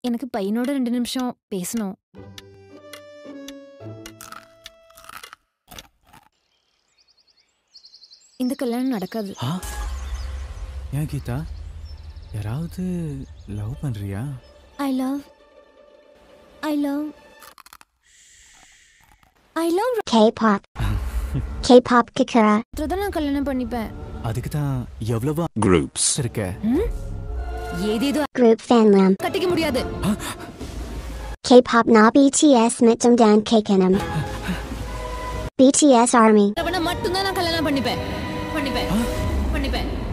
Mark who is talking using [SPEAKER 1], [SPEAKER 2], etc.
[SPEAKER 1] எனக்கு பையனோட ரெண்டு நிமிஷம் பேசணும் இந்த கல்யாணம் நடக்காது
[SPEAKER 2] ஆ ஏன் கீதா யாராவது லவ் பண்றியா
[SPEAKER 1] I love I love I love
[SPEAKER 3] K-pop. K-pop Kakura.
[SPEAKER 1] தான் நான் கல்யாணம் பண்ணிப்பேன்
[SPEAKER 2] அதுக்கு தான் எவ்வளவோ
[SPEAKER 4] Groups.
[SPEAKER 2] இருக்க
[SPEAKER 1] ஏதேதோ
[SPEAKER 3] Group Fanlam.
[SPEAKER 1] கட்டிக்க முடியாது
[SPEAKER 3] K-pop na BTS mitum dan Kakanam. BTS Army.
[SPEAKER 1] அவனை மட்டும்தான் நான் கல்யாணம் பண்ணிப்பேன் பண்ணிப்பேன் பண்ணிப்பேன்